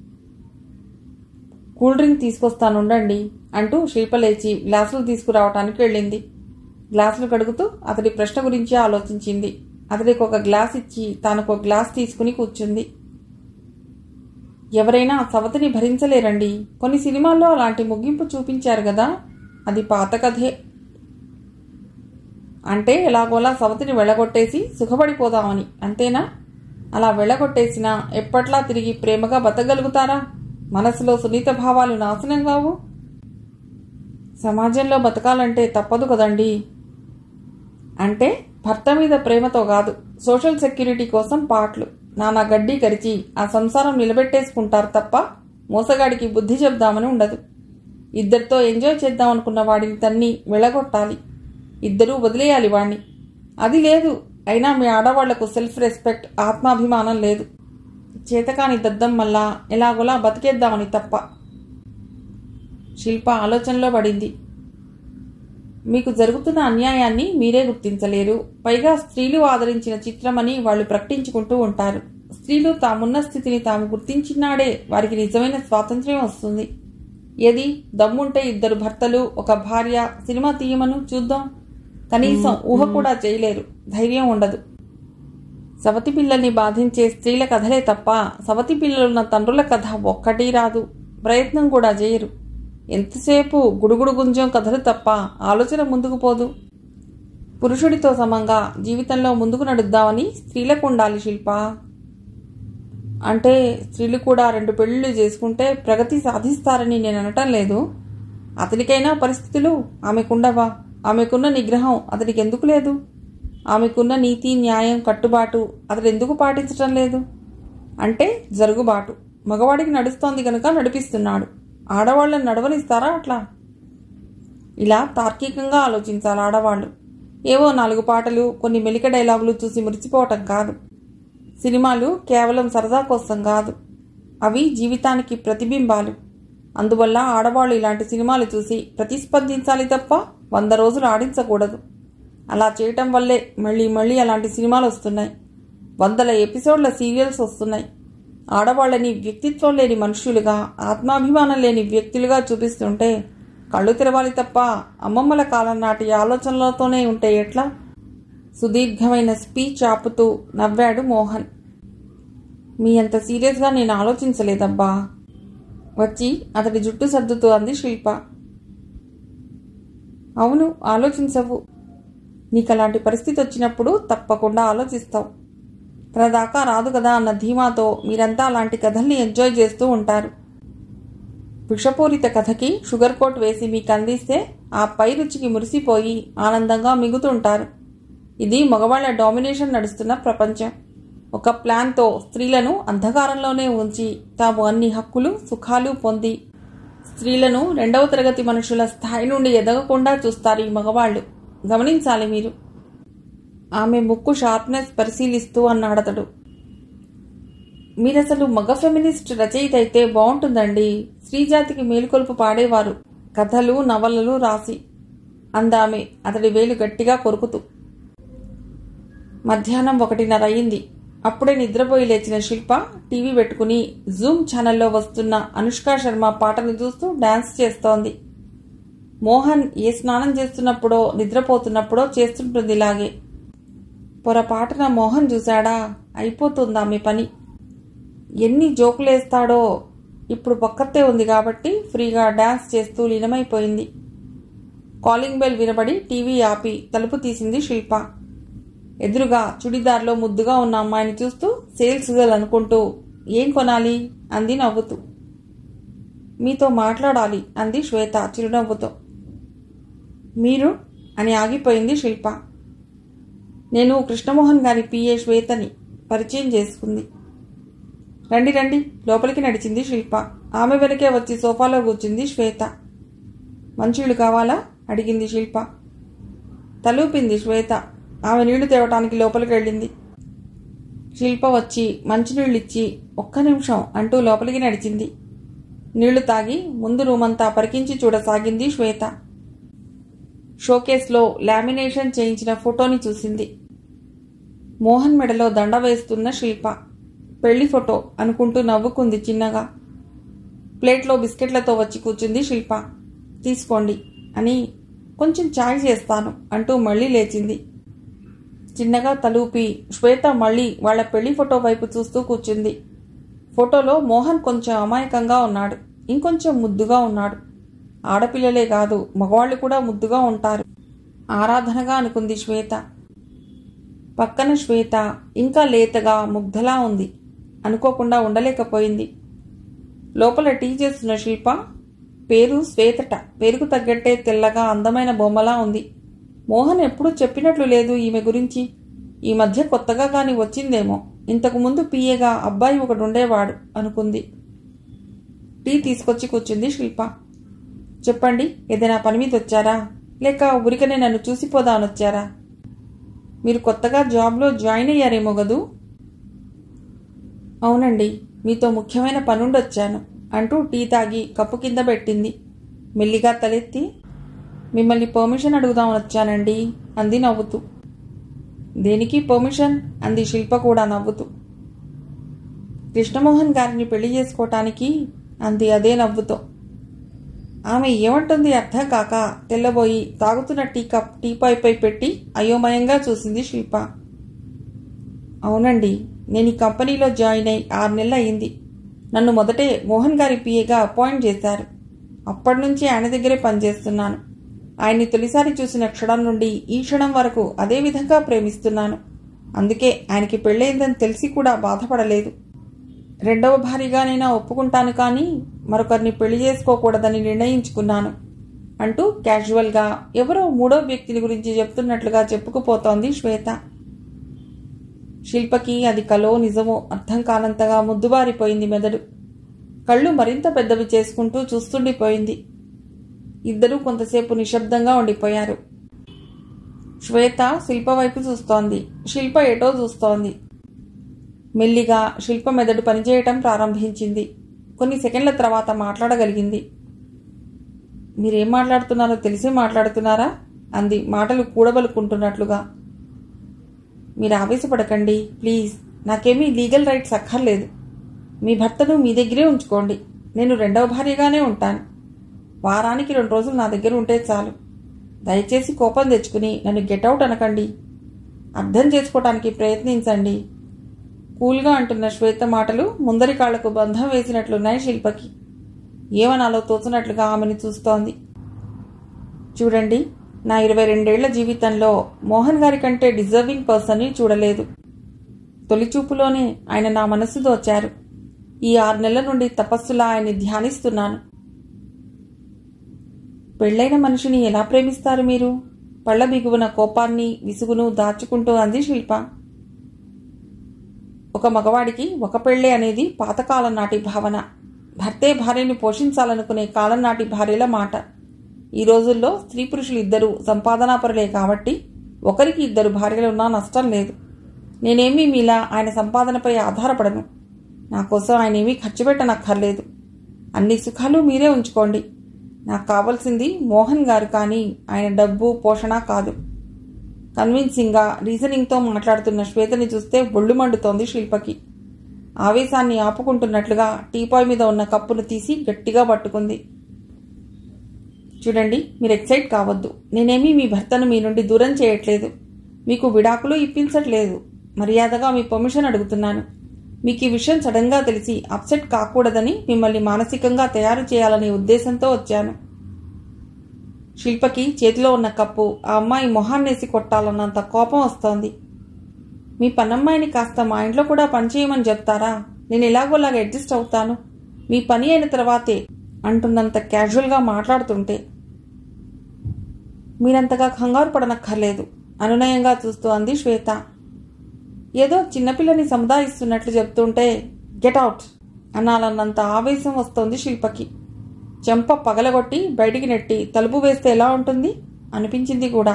కూల్ డ్రింక్ తీసుకొస్తానుండండి అంటూ శిల్ప లేచి గ్లాసులు తీసుకురావటానికి వెళ్ళింది గ్లాసులు కడుగుతూ అతడి ప్రశ్న గురించి ఆలోచించింది అతడికి ఒక గ్లాస్ ఇచ్చి తానుకు గ్లాస్ తీసుకుని కూర్చుంది ఎవరైనా సవతిని భరించలేరండి కొన్ని సినిమాల్లో అలాంటి ముగింపు చూపించారు కదా అది పాత కథే అంటే ఎలాగోలా సవతిని వెళ్ళగొట్టేసి సుఖపడిపోదామని అంతేనా అలా వెళ్ళగొట్టేసినా ఎప్పట్లా తిరిగి ప్రేమగా బతకగలుగుతారా మనసులో సునీత భావాలు నాశనం కావు సమాజంలో బతకాలంటే తప్పదు కదండి అంటే భర్త మీద ప్రేమతో కాదు సోషల్ సెక్యూరిటీ కోసం పాటలు నానా గడ్డి కరిచి ఆ సంసారం నిలబెట్టేసుకుంటారు తప్ప మోసగాడికి బుద్ధి చెప్దామని ఉండదు ఇద్దరితో ఎంజాయ్ చేద్దామనుకున్న వాడిని తన్ని వెళ్ళగొట్టాలి ఇద్దరూ వదిలేయాలి వాణ్ణి అది లేదు అయినా మీ ఆడవాళ్లకు సెల్ఫ్ రెస్పెక్ట్ ఆత్మాభిమానం లేదు చేతకాని దద్దం వల్ల ఎలాగోలా బతికేద్దామని తప్ప శిల్ప ఆలోచనలో పడింది మీకు జరుగుతున్న అన్యాయాన్ని మీరే గుర్తించలేరు పైగా స్త్రీలు ఆదరించిన చిత్రమని వాళ్ళు ప్రకటించుకుంటూ ఉంటారు స్త్రీలు తామున్న స్థితిని తాము గుర్తించినాడే వారికి నిజమైన స్వాతంత్ర్యం వస్తుంది ఏది దమ్ముంటే ఇద్దరు భర్తలు ఒక భార్య సినిమా తీయమను చూద్దాం కనీసం ఊహ కూడా చేయలేరు ధైర్యం ఉండదు సవతి పిల్లల్ని బాధించే స్త్రీల కథలే తప్ప సవతి పిల్లలున్న తండ్రుల కథ ఒక్కటి రాదు ప్రయత్నం కూడా చేయరు ఎంతసేపు గుడుగుడు గుంజం కథలు తప్ప ఆలోచన ముందుకు పోదు పురుషుడితో సమంగా జీవితంలో ముందుకు నడుద్దామని స్త్రీలకు ఉండాలి శిల్ప అంటే స్త్రీలు కూడా రెండు పెళ్ళిళ్ళు చేసుకుంటే ప్రగతి సాధిస్తారని నేను అనటం లేదు అతనికైనా పరిస్థితులు ఆమెకుండవా ఆమెకున్న నిగ్రహం అతనికి ఎందుకు లేదు ఆమెకున్న నీతి న్యాయం కట్టుబాటు అతడు ఎందుకు పాటించటం లేదు అంటే జరుగుబాటు మగవాడికి నడుస్తోంది కనుక నడిపిస్తున్నాడు ఆడవాళ్ళని నడవనిస్తారా అట్లా ఇలా తార్కికంగా ఆలోచించాలి ఆడవాళ్ళు ఏవో నాలుగు పాటలు కొన్ని మెలిక డైలాగులు చూసి మురిసిపోవటం కాదు సినిమాలు కేవలం సరదా కోసం కాదు అవి జీవితానికి ప్రతిబింబాలు అందువల్ల ఆడవాళ్ళు ఇలాంటి సినిమాలు చూసి ప్రతిస్పందించాలి తప్ప వంద రోజులు ఆడించకూడదు అలా చేయటం వల్లే మళ్ళీ మళ్ళీ అలాంటి సినిమాలు వస్తున్నాయి వందల ఎపిసోడ్ల సీరియల్స్ వస్తున్నాయి ఆడవాళ్ళని వ్యక్తిత్వం లేని మనుషులుగా ఆత్మాభిమానం లేని వ్యక్తులుగా చూపిస్తుంటే కళ్ళు తెరవాలి తప్ప అమ్మమ్మల కాలం నాటి ఆలోచనలతోనే ఉంటే ఎట్లా సుదీర్ఘమైన స్పీచ్ ఆపుతూ నవ్వాడు మోహన్ మీ అంత సీరియస్గా నేను ఆలోచించలేదబ్బా వచ్చి అతడి జుట్టు సర్దుతూ అంది శిల్ప అవును ఆలోచించవు నీకు అలాంటి పరిస్థితి వచ్చినప్పుడు తప్పకుండా ఆలోచిస్తావు తన దాకా రాదు కదా అన్న ధీమాతో మీరంతా అలాంటి కథల్ని ఎంజాయ్ చేస్తూ ఉంటారు విషపూరిత కథకి షుగర్ కోట్ వేసి మీకు అందిస్తే ఆ పై రుచికి మురిసిపోయి ఆనందంగా మిగుతుంటారు ఇది మగవాళ్ల డామినేషన్ నడుస్తున్న ప్రపంచం ఒక ప్లాన్తో స్త్రీలను అంధకారంలోనే ఉంచి తాము అన్ని హక్కులు సుఖాలు పొంది స్త్రీలను రెండవ తరగతి మనుషుల స్థాయి నుండి ఎదగకుండా చూస్తారు ఈ మగవాళ్ళు గమనించాలి మీరు ఆమె ముక్కు షార్ప్నెస్ పరిశీలిస్తూ అన్నాడతడు మీరసలు మగ ఫెమినిస్ట్ రచయిత అయితే బాగుంటుందండి స్త్రీజాతికి మేలుకొలుపు పాడేవారు కథలు నవలలు రాసి అందామె అతడి వేలు గట్టిగా కొరుకుతూ మధ్యాహ్నం ఒకటిన్నర అయింది అప్పుడే నిద్రపోయి లేచిన శిల్ప టీవీ పెట్టుకుని జూమ్ ఛానల్లో వస్తున్న అనుష్క శర్మ పాటను చూస్తూ డాన్స్ చేస్తోంది మోహన్ ఏ స్నానం చేస్తున్నప్పుడో నిద్రపోతున్నప్పుడో చేస్తుంటుంది ఇలాగే పొరపాటున మోహన్ చూశాడా అయిపోతుందా మీ పని ఎన్ని జోకులేస్తాడో ఇప్పుడు పక్కతే ఉంది కాబట్టి ఫ్రీగా డాన్స్ చేస్తూ లీనమైపోయింది కాలింగ్ బెల్ వినబడి టీవీ ఆపి తలుపు తీసింది శిల్ప ఎదురుగా చుడిదార్లో ముద్దుగా ఉన్న అమ్మాయిని చూస్తూ సేల్స్ గర్ల్ అనుకుంటూ ఏం కొనాలి అంది నవ్వుతూ మీతో మాట్లాడాలి అంది శ్వేత చిరునవ్వుతో మీరు అని ఆగిపోయింది శిల్ప నేను కృష్ణమోహన్ గారి పిఏ శ్వేతని పరిచయం చేసుకుంది రండి రండి లోపలికి నడిచింది శిల్ప ఆమె వెనకే వచ్చి సోఫాలో కూర్చుంది శ్వేత మంచిళ్ళు కావాలా అడిగింది శిల్ప తలూపింది శ్వేత ఆమె నీళ్లు తేవటానికి లోపలికి వెళ్ళింది శిల్ప వచ్చి మంచినీళ్ళు ఇచ్చి ఒక్క నిమిషం అంటూ లోపలికి నడిచింది నీళ్లు తాగి ముందు రూమంతా పరికించి చూడసాగింది శ్వేత షోకేస్లో లామినేషన్ చేయించిన ఫోటోని చూసింది మోహన్ మెడలో దండ వేస్తున్న శిల్ప పెళ్లి ఫోటో అనుకుంటూ నవ్వుకుంది చిన్నగా ప్లేట్లో బిస్కెట్లతో వచ్చి కూర్చుంది శిల్ప తీసుకోండి అని కొంచెం ఛాయ్ చేస్తాను అంటూ మళ్ళీ లేచింది చిన్నగా తలూపి శ్వేత మళ్ళీ వాళ్ళ పెళ్లి ఫోటో వైపు చూస్తూ కూర్చుంది ఫోటోలో మోహన్ కొంచెం అమాయకంగా ఉన్నాడు ఇంకొంచెం ముద్దుగా ఉన్నాడు ఆడపిల్లలే కాదు మగవాళ్ళు కూడా ముద్దుగా ఉంటారు ఆరాధనగా అనుకుంది శ్వేత పక్కన శ్వేత ఇంకా లేతగా ముగ్ధలా ఉంది అనుకోకుండా ఉండలేకపోయింది లోపల టీ చేస్తున్న శిల్ప పేరు శ్వేతట పేరుకు తగ్గట్టే తెల్లగా అందమైన బొమ్మలా ఉంది మోహన్ ఎప్పుడూ చెప్పినట్లు లేదు ఈమె గురించి ఈ మధ్య కొత్తగా కాని వచ్చిందేమో ఇంతకు ముందు పిఏగా అబ్బాయి ఒకడు ఉండేవాడు అనుకుంది టీ తీసుకొచ్చి కూర్చుంది శిల్ప చెప్పండి ఏదైనా పని మీద వచ్చారా లేక ఊరికనే నన్ను చూసిపోదామని వచ్చారా మీరు కొత్తగా జాబ్లో జాయిన్ అయ్యారేమో గదు అవునండి మీతో ముఖ్యమైన పనుండి వచ్చాను అంటూ టీ తాగి కప్పు కింద పెట్టింది మెల్లిగా తలెత్తి మిమ్మల్ని పర్మిషన్ అడుగుదామని వచ్చానండి అంది నవ్వుతూ దేనికి పర్మిషన్ అంది శిల్ప కూడా నవ్వుతూ కృష్ణమోహన్ గారిని పెళ్లి చేసుకోవటానికి అంది అదే నవ్వుతో ఆమె ఏమంటుంది అర్థం కాక తెల్లబోయి తాగుతున్న టీ కప్ టీపాయ్పై పెట్టి అయోమయంగా చూసింది శిల్ప అవునండి నేను ఈ కంపెనీలో జాయిన్ అయి ఆరు నెలలు అయింది నన్ను మొదటే మోహన్ గారి పిఏగా అపాయింట్ చేశారు అప్పటి నుంచి ఆయన దగ్గరే పనిచేస్తున్నాను ఆయన్ని తొలిసారి చూసిన క్షణం నుండి ఈ క్షణం వరకు అదే విధంగా ప్రేమిస్తున్నాను అందుకే ఆయనకి పెళ్ళయిందని తెలిసి కూడా బాధపడలేదు రెండవ భారీగానైనా ఒప్పుకుంటాను కానీ మరొకరిని పెళ్లి చేసుకోకూడదని నిర్ణయించుకున్నాను అంటూ క్యాజువల్గా ఎవరో మూడో వ్యక్తిని గురించి చెప్తున్నట్లుగా చెప్పుకుపోతోంది శ్వేత శిల్పకి అది కలో నిజమో అర్థం కానంతగా ముద్దుబారిపోయింది మెదడు కళ్ళు మరింత పెద్దవి చేసుకుంటూ చూస్తుండిపోయింది ఇద్దరూ కొంతసేపు నిశ్శబ్దంగా ఉండిపోయారు శ్వేత శిల్ప వైపు చూస్తోంది శిల్ప ఎటో చూస్తోంది మెల్లిగా శిల్ప మెదడు పనిచేయటం ప్రారంభించింది కొన్ని సెకండ్ల తర్వాత మాట్లాడగలిగింది మీరేం మాట్లాడుతున్నారో తెలిసి మాట్లాడుతున్నారా అంది మాటలు కూడబలుకుంటున్నట్లుగా మీరు ఆవేశపడకండి ప్లీజ్ నాకేమీ లీగల్ రైట్స్ అక్కర్లేదు మీ భర్తను మీ దగ్గరే ఉంచుకోండి నేను రెండవ భార్యగానే ఉంటాను వారానికి రెండు రోజులు నా దగ్గర ఉంటే చాలు దయచేసి కోపం తెచ్చుకుని నన్ను గెటౌట్ అనకండి అర్థం చేసుకోవటానికి ప్రయత్నించండి కూల్గా అంటున్న శ్వేత మాటలు ముందరి కాళ్లకు బంధం వేసినట్లున్నాయి శిల్పకి ఏమనాలో తోచినట్లుగా ఆమెను చూస్తోంది చూడండి నా ఇరవై రెండేళ్ల జీవితంలో మోహన్ గారి కంటే డిజర్వింగ్ పర్సన్ని చూడలేదు తొలిచూపులోనే ఆయన నా మనసు దోచారు ఈ ఆరు నెలల నుండి తపస్సులా ఆయన్ని ధ్యానిస్తున్నాను పెళ్లైన మనిషిని ఎలా ప్రేమిస్తారు మీరు పళ్ళ బిగువున కోపాన్ని విసుగును దాచుకుంటూ అంది శిల్ప ఒక మగవాడికి ఒక పెళ్ళే అనేది పాతకాలం నాటి భావన భర్తే భార్యని పోషించాలనుకునే కాలం నాటి భార్యల మాట ఈ రోజుల్లో స్త్రీ పురుషులు ఇద్దరు సంపాదనాపరులే కాబట్టి ఒకరికి ఇద్దరు భార్యలున్నా నష్టం లేదు నేనేమీ మీలా ఆయన సంపాదనపై ఆధారపడను నా కోసం ఆయన ఏమీ ఖర్చు పెట్టనక్కర్లేదు అన్ని సుఖాలు మీరే ఉంచుకోండి నాకు కావాల్సింది మోహన్ గారు కానీ ఆయన డబ్బు పోషణ కాదు కన్విన్సింగ్గా రీజనింగ్తో మాట్లాడుతున్న శ్వేతని చూస్తే బొళ్ళు మండుతోంది శిల్పకి ఆవేశాన్ని ఆపుకుంటున్నట్లుగా టీపాయ్ మీద ఉన్న కప్పును తీసి గట్టిగా పట్టుకుంది చూడండి మీరు ఎక్సైట్ కావద్దు నేనేమీ మీ భర్తను మీ నుండి దూరం చేయట్లేదు మీకు విడాకులు ఇప్పించట్లేదు మర్యాదగా మీ పర్మిషన్ అడుగుతున్నాను మీకు ఈ విషయం సడన్గా తెలిసి అప్సెట్ కాకూడదని మిమ్మల్ని మానసికంగా తయారు చేయాలనే ఉద్దేశంతో వచ్చాను శిల్పకి చేతిలో ఉన్న కప్పు ఆ అమ్మాయి మొహాన్నేసి కొట్టాలన్నంత కోపం వస్తోంది మీ పనమ్మాయిని కాస్త మా ఇంట్లో కూడా పనిచేయమని చెప్తారా నేను ఎలాగోలాగా అడ్జస్ట్ అవుతాను మీ పని అయిన తర్వాతే అంటున్నంత క్యాజువల్గా మాట్లాడుతుంటే మీరంతగా కంగారు పడనక్కర్లేదు అనునయంగా చూస్తూ అంది శ్వేత ఏదో చిన్నపిల్లని సముదాయిస్తున్నట్లు చెప్తుంటే గెట్ అవుట్ అనాలన్నంత ఆవేశం వస్తోంది శిల్పకి చెంప పగలగొట్టి బయటికి నెట్టి తలుపు వేస్తే ఎలా ఉంటుంది అనిపించింది కూడా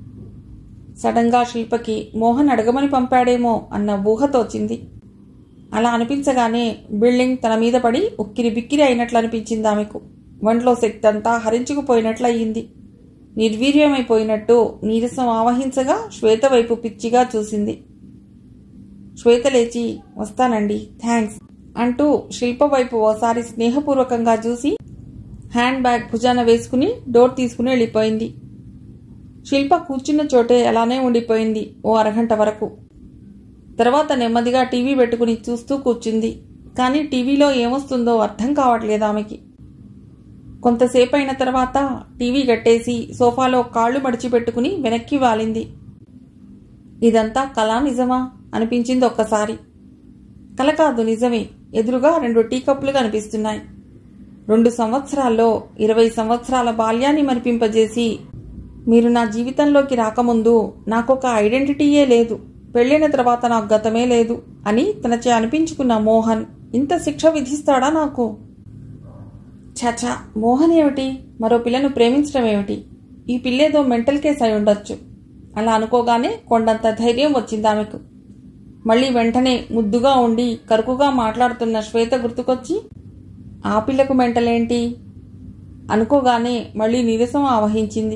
సడన్గా శిల్పకి మోహన్ అడగమని పంపాడేమో అన్న ఊహ తోచింది అలా అనిపించగానే బిల్డింగ్ తన మీద పడి ఉక్కిరి బిక్కిరి అయినట్లు అనిపించింది ఆమెకు ఒంట్లో శక్తి అంతా హరించుకుపోయినట్లు అయ్యింది నిర్వీర్యమైపోయినట్టు నీరసం ఆవహించగా శ్వేత వైపు పిచ్చిగా చూసింది శ్వేత లేచి వస్తానండి థ్యాంక్స్ అంటూ శిల్ప వైపు ఓసారి స్నేహపూర్వకంగా చూసి హ్యాండ్ బ్యాగ్ భుజాన వేసుకుని డోర్ తీసుకుని వెళ్ళిపోయింది శిల్ప కూర్చున్న చోటే అలానే ఉండిపోయింది ఓ అరగంట వరకు తర్వాత నెమ్మదిగా టీవీ పెట్టుకుని చూస్తూ కూర్చుంది కానీ టీవీలో ఏమొస్తుందో అర్థం కావట్లేదు ఆమెకి కొంతసేపు అయిన తర్వాత టీవీ కట్టేసి సోఫాలో కాళ్ళు మడిచిపెట్టుకుని వెనక్కి వాలింది ఇదంతా కళా నిజమా అనిపించింది ఒక్కసారి కల కాదు నిజమే ఎదురుగా రెండు టీ కప్పులు కనిపిస్తున్నాయి రెండు సంవత్సరాల్లో ఇరవై సంవత్సరాల బాల్యాన్ని మరిపింపజేసి మీరు నా జీవితంలోకి రాకముందు నాకొక ఐడెంటిటీయే లేదు పెళ్ళైన తర్వాత నాకు గతమే లేదు అని తనచే అనిపించుకున్న మోహన్ ఇంత శిక్ష విధిస్తాడా నాకు చచా మోహన్ ఏమిటి మరో పిల్లను ప్రేమించడం ఏమిటి ఈ పిల్లేదో మెంటల్ కేస్ అయి ఉండొచ్చు అలా అనుకోగానే కొండంత ధైర్యం వచ్చింది ఆమెకు మళ్ళీ వెంటనే ముద్దుగా ఉండి కరుకుగా మాట్లాడుతున్న శ్వేత గుర్తుకొచ్చి ఆ పిల్లకు మెంటలేంటి అనుకోగానే మళ్ళీ నీరసం ఆవహించింది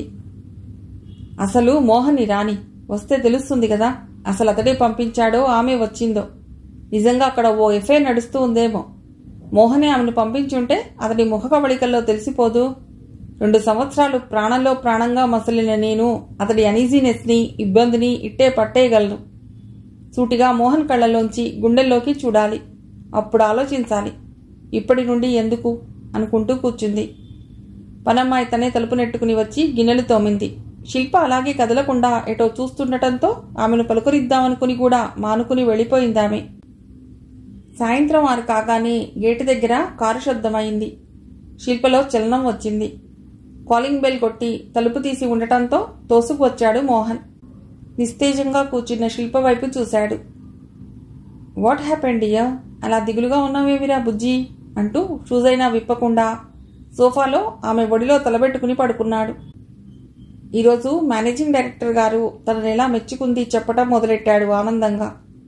అసలు మోహన్ని రాని వస్తే తెలుస్తుంది కదా అసలు అతడే పంపించాడో ఆమె వచ్చిందో నిజంగా అక్కడ ఓ ఎఫ్ఐఆర్ నడుస్తూ ఉందేమో మోహనే ఆమెను పంపించుంటే అతడి ముఖ కవళికల్లో తెలిసిపోదు రెండు సంవత్సరాలు ప్రాణంలో ప్రాణంగా మసలిన నేను అతడి అనీజీనెస్ని ఇబ్బందిని ఇట్టే పట్టేయగలను సూటిగా మోహన్ కళ్ళలోంచి గుండెల్లోకి చూడాలి అప్పుడు ఆలోచించాలి ఇప్పటి నుండి ఎందుకు అనుకుంటూ కూర్చుంది పనమ్మాయి తనే తలుపు నెట్టుకుని వచ్చి గిన్నెలు తోమింది శిల్ప అలాగే కదలకుండా ఎటో చూస్తుండటంతో ఆమెను పలుకరిద్దామనుకుని కూడా మానుకుని వెళ్ళిపోయిందామె సాయంత్రం ఆరు కాగానే గేటు దగ్గర కారు శబ్దమైంది శిల్పలో చలనం వచ్చింది కాలింగ్ బెల్ కొట్టి తలుపు తీసి ఉండటంతో తోసుకు వచ్చాడు మోహన్ నిస్తేజంగా కూర్చున్న శిల్ప వైపు చూశాడు వాట్ హ్యాపెండ్ ఇయర్ అలా దిగులుగా ఉన్నావేమిరా బుజ్జి అంటూ షూజైనా విప్పకుండా సోఫాలో ఆమె ఒడిలో తలబెట్టుకుని పడుకున్నాడు ఈరోజు మేనేజింగ్ డైరెక్టర్ గారు తనని ఎలా మెచ్చుకుంది చెప్పటం మొదలెట్టాడు ఆనందంగా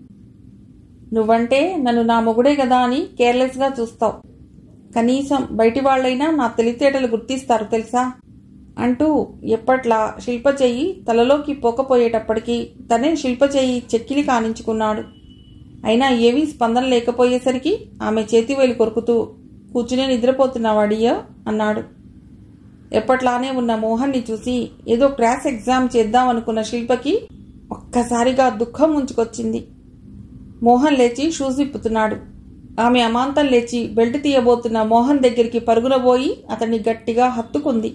నువ్వంటే నన్ను నా మొగుడే కదా అని కేర్లెస్గా చూస్తావు కనీసం బయటి వాళ్ళైనా నా తెలివితేటలు గుర్తిస్తారు తెలుసా అంటూ ఎప్పట్లా శిల్ప చెయ్యి తలలోకి పోకపోయేటప్పటికీ తనే శిల్ప చెయ్యి చెక్కిలి కానించుకున్నాడు అయినా ఏమీ స్పందన లేకపోయేసరికి ఆమె చేతివేలు కొరుకుతూ కూర్చునే నిద్రపోతున్నావాడియో అన్నాడు ఎప్పట్లానే ఉన్న మోహన్ని చూసి ఏదో క్రాస్ ఎగ్జామ్ చేద్దాం అనుకున్న శిల్పకి ఒక్కసారిగా దుఃఖం ముంచుకొచ్చింది మోహన్ లేచి షూస్ విప్పుతున్నాడు ఆమె అమాంతం లేచి బెల్ట్ తీయబోతున్న మోహన్ దగ్గరికి పరుగున పోయి అతన్ని గట్టిగా హత్తుకుంది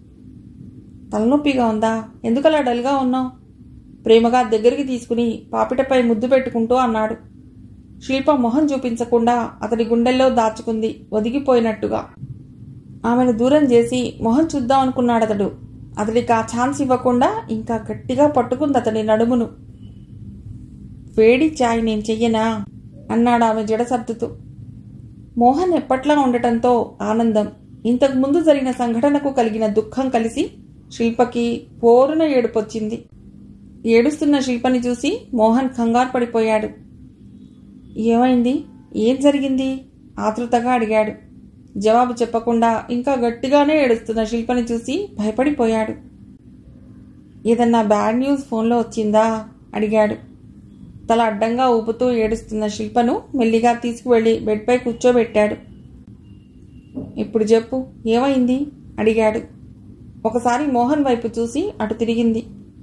తలనొప్పిగా ఉందా ఎందుకలా డల్గా ఉన్నావు ప్రేమగా దగ్గరికి తీసుకుని పాపిటపై ముద్దు పెట్టుకుంటూ అన్నాడు శిల్ప మొహం చూపించకుండా అతడి గుండెల్లో దాచుకుంది ఒదిగిపోయినట్టుగా ఆమెను దూరం చేసి మొహం చూద్దాం అనుకున్నాడు అతడు అతడికి ఆ ఛాన్స్ ఇవ్వకుండా ఇంకా గట్టిగా పట్టుకుంది అతడి నడుమును వేడి చాయ్ నేను చెయ్యనా అన్నాడు ఆమె జడ సర్దుతూ మోహన్ ఎప్పట్లా ఉండటంతో ఆనందం ఇంతకు ముందు జరిగిన సంఘటనకు కలిగిన దుఃఖం కలిసి శిల్పకి పోరున ఏడుపొచ్చింది ఏడుస్తున్న శిల్పని చూసి మోహన్ కంగారు పడిపోయాడు ఏమైంది ఏం జరిగింది ఆతృతగా అడిగాడు జవాబు చెప్పకుండా ఇంకా గట్టిగానే ఏడుస్తున్న శిల్పని చూసి భయపడిపోయాడు ఏదన్నా బ్యాడ్ న్యూస్ ఫోన్లో వచ్చిందా అడిగాడు తల అడ్డంగా ఊపుతూ ఏడుస్తున్న శిల్పను మెల్లిగా తీసుకువెళ్ళి బెడ్పై కూర్చోబెట్టాడు ఇప్పుడు చెప్పు ఏమైంది అడిగాడు ఒకసారి మోహన్ వైపు చూసి అటు తిరిగింది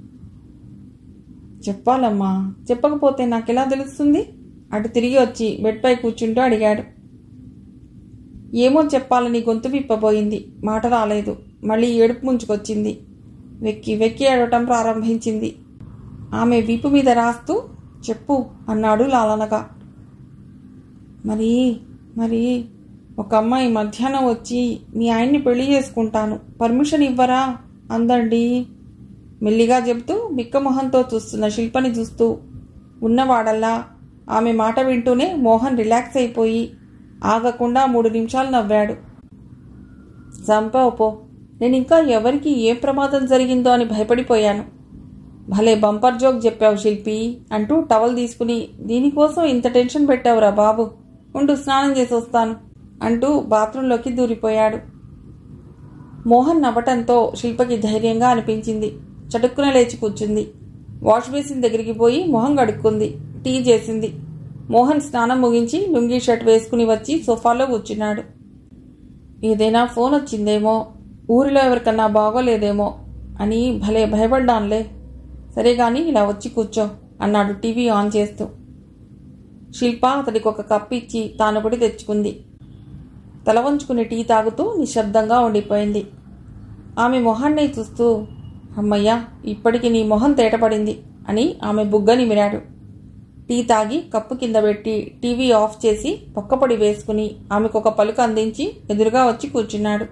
చెప్పాలమ్మా చెప్పకపోతే నాకెలా తెలుస్తుంది అటు తిరిగి వచ్చి బెడ్పై కూర్చుంటూ అడిగాడు ఏమో చెప్పాలని గొంతు విప్పబోయింది మాట రాలేదు మళ్ళీ ఏడుపు ముంచుకొచ్చింది వెక్కి వెక్కి ఏడవటం ప్రారంభించింది ఆమె వీపు మీద రాస్తూ చెప్పు అన్నాడు లాలనగా మరి మరి ఒక అమ్మాయి మధ్యాహ్నం వచ్చి మీ ఆయన్ని పెళ్లి చేసుకుంటాను పర్మిషన్ ఇవ్వరా అందండి మెల్లిగా చెబుతూ బిక్కమొహంతో చూస్తున్న శిల్పని చూస్తూ ఉన్నవాడల్లా ఆమె మాట వింటూనే మోహన్ రిలాక్స్ అయిపోయి ఆగకుండా మూడు నిమిషాలు నవ్వాడు చంపావు పో నేను ఇంకా ఎవరికి ఏ ప్రమాదం జరిగిందో అని భయపడిపోయాను భలే బంపర్ జోక్ చెప్పావు శిల్పి అంటూ టవల్ తీసుకుని దీనికోసం ఇంత టెన్షన్ పెట్టావురా బాబు ఉండు స్నానం చేసి వస్తాను అంటూ బాత్రూంలోకి దూరిపోయాడు మోహన్ నవ్వటంతో శిల్పకి ధైర్యంగా అనిపించింది చటుక్కున లేచి కూర్చుంది వాష్ బేసిన్ దగ్గరికి పోయి మొహం కడుక్కుంది టీ చేసింది మోహన్ స్నానం ముగించి లుంగీ షర్ట్ వేసుకుని వచ్చి సోఫాలో కూర్చున్నాడు ఏదైనా ఫోన్ వచ్చిందేమో ఊరిలో ఎవరికన్నా బాగోలేదేమో అని భలే భయపడ్డానులే సరే గాని ఇలా వచ్చి కూర్చో అన్నాడు టీవీ ఆన్ చేస్తూ శిల్ప అతడికి ఒక కప్ ఇచ్చి తాను ఒకటి తెచ్చుకుంది తల వంచుకుని టీ తాగుతూ నిశ్శబ్దంగా ఉండిపోయింది ఆమె మొహాన్ని చూస్తూ అమ్మయ్యా ఇప్పటికి నీ మొహం తేటపడింది అని ఆమె బుగ్గ నిమిరాడు టీ తాగి కప్పు కింద పెట్టి టీవీ ఆఫ్ చేసి పక్కపొడి వేసుకుని ఆమెకు ఒక పలుకు అందించి ఎదురుగా వచ్చి కూర్చున్నాడు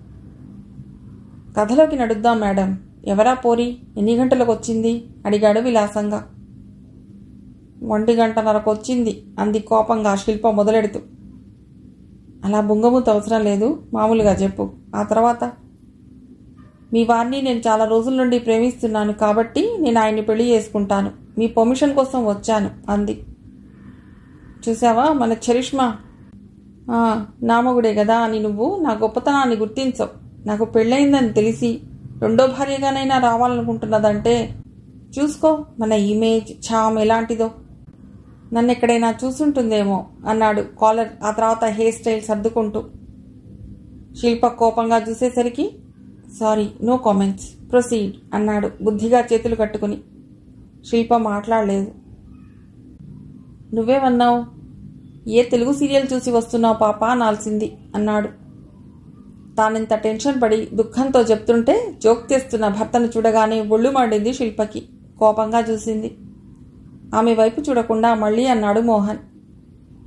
కథలోకి నడుద్దాం మేడం ఎవరా పోరి ఎన్ని గంటలకు వచ్చింది అడిగాడు విలాసంగా ఒంటి గంటన్నరకు వచ్చింది అంది కోపంగా శిల్ప మొదలెడుతూ అలా బుంగమూత అవసరం లేదు మామూలుగా చెప్పు ఆ తర్వాత మీ వారిని నేను చాలా రోజుల నుండి ప్రేమిస్తున్నాను కాబట్టి నేను ఆయన్ని పెళ్లి చేసుకుంటాను మీ పర్మిషన్ కోసం వచ్చాను అంది చూసావా మన చరిష్మా "ఆ, నామగుడే కదా అని నువ్వు నా గొప్పతనాన్ని గుర్తించవు నాకు పెళ్ళయిందని తెలిసి రెండో భార్యగానైనా రావాలనుకుంటున్నదంటే చూసుకో మన ఇమేజ్ ఛామ్ ఎలాంటిదో నన్ను ఎక్కడైనా చూసుంటుందేమో అన్నాడు కాలర్ ఆ తర్వాత హెయిర్ స్టైల్ సర్దుకుంటూ శిల్ప కోపంగా చూసేసరికి సారీ నో కామెంట్స్ ప్రొసీడ్ అన్నాడు బుద్ధిగా చేతులు కట్టుకుని శిల్ప మాట్లాడలేదు నువ్వేమన్నావు ఏ తెలుగు సీరియల్ చూసి వస్తున్నావు పాప అనాల్సింది అన్నాడు తానింత టెన్షన్ పడి దుఃఖంతో చెప్తుంటే జోక్ తెస్తున్న భర్తను చూడగానే ఒళ్ళు మండింది శిల్పకి కోపంగా చూసింది ఆమె వైపు చూడకుండా మళ్ళీ అన్నాడు మోహన్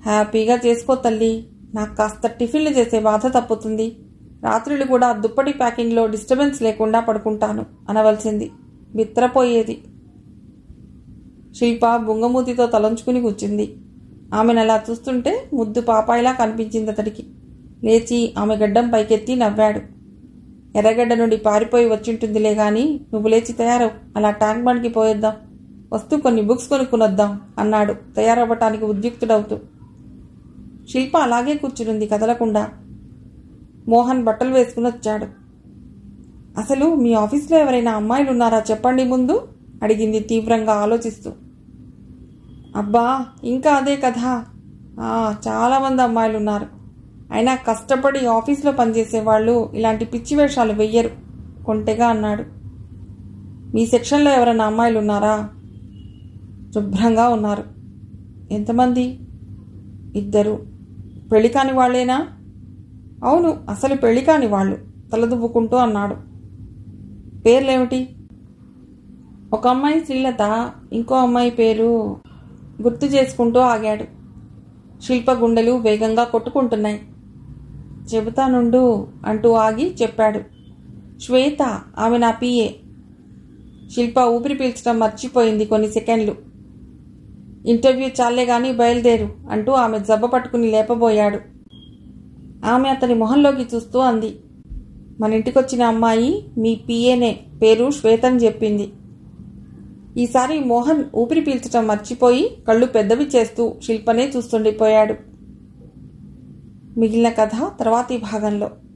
హ్యాపీగా చేసుకో తల్లి నాకు కాస్త టిఫిన్లు చేసే బాధ తప్పుతుంది రాత్రులు కూడా దుప్పటి ప్యాకింగ్లో డిస్టర్బెన్స్ లేకుండా పడుకుంటాను అనవలసింది బిత్రపోయేది శిల్ప బుంగమూతితో తలంచుకుని కూర్చుంది ఆమెను అలా చూస్తుంటే ముద్దు పాపాయిలా కనిపించింది అతడికి లేచి ఆమె గడ్డం పైకెత్తి నవ్వాడు ఎర్రగడ్డ నుండి పారిపోయి వచ్చింటుందిలే గాని నువ్వు లేచి తయారవు అలా ట్యాంక్ బండ్కి పోయేద్దాం వస్తూ కొన్ని బుక్స్ కొనుక్కునొద్దాం అన్నాడు తయారవ్వటానికి ఉద్యుక్తుడవుతూ శిల్ప అలాగే కూర్చునుంది కదలకుండా మోహన్ బట్టలు వేసుకుని వచ్చాడు అసలు మీ ఆఫీస్లో ఎవరైనా అమ్మాయిలు ఉన్నారా చెప్పండి ముందు అడిగింది తీవ్రంగా ఆలోచిస్తూ అబ్బా ఇంకా అదే కదా ఆ, చాలామంది అమ్మాయిలు ఉన్నారు అయినా కష్టపడి ఆఫీస్లో పనిచేసే వాళ్ళు ఇలాంటి పిచ్చి వేషాలు వెయ్యరు కొంటెగా అన్నాడు మీ సెక్షన్లో ఎవరైనా అమ్మాయిలు ఉన్నారా శుభ్రంగా ఉన్నారు ఎంతమంది ఇద్దరు పెళ్లి కాని వాళ్ళేనా అవును అసలు పెళ్లి కాని వాళ్ళు తలదువ్వుకుంటూ అన్నాడు పేర్లేమిటి ఒక అమ్మాయి శ్రీలత ఇంకో అమ్మాయి పేరు గుర్తు చేసుకుంటూ ఆగాడు శిల్ప గుండెలు వేగంగా కొట్టుకుంటున్నాయి చెబుతానుండు అంటూ ఆగి చెప్పాడు శ్వేత ఆమె నా పిఏ శిల్ప ఊపిరి పీల్చడం మర్చిపోయింది కొన్ని సెకండ్లు ఇంటర్వ్యూ చాలే గాని బయలుదేరు అంటూ ఆమె జబ్బ పట్టుకుని లేపబోయాడు ఆమె అతని మొహంలోకి చూస్తూ అంది మన ఇంటికొచ్చిన అమ్మాయి మీ పిఏనే పేరు శ్వేతని చెప్పింది ఈసారి మోహన్ ఊపిరి పీల్చటం మర్చిపోయి కళ్ళు పెద్దవి చేస్తూ శిల్పనే చూస్తుండిపోయాడు మిగిలిన కథ తర్వాతి భాగంలో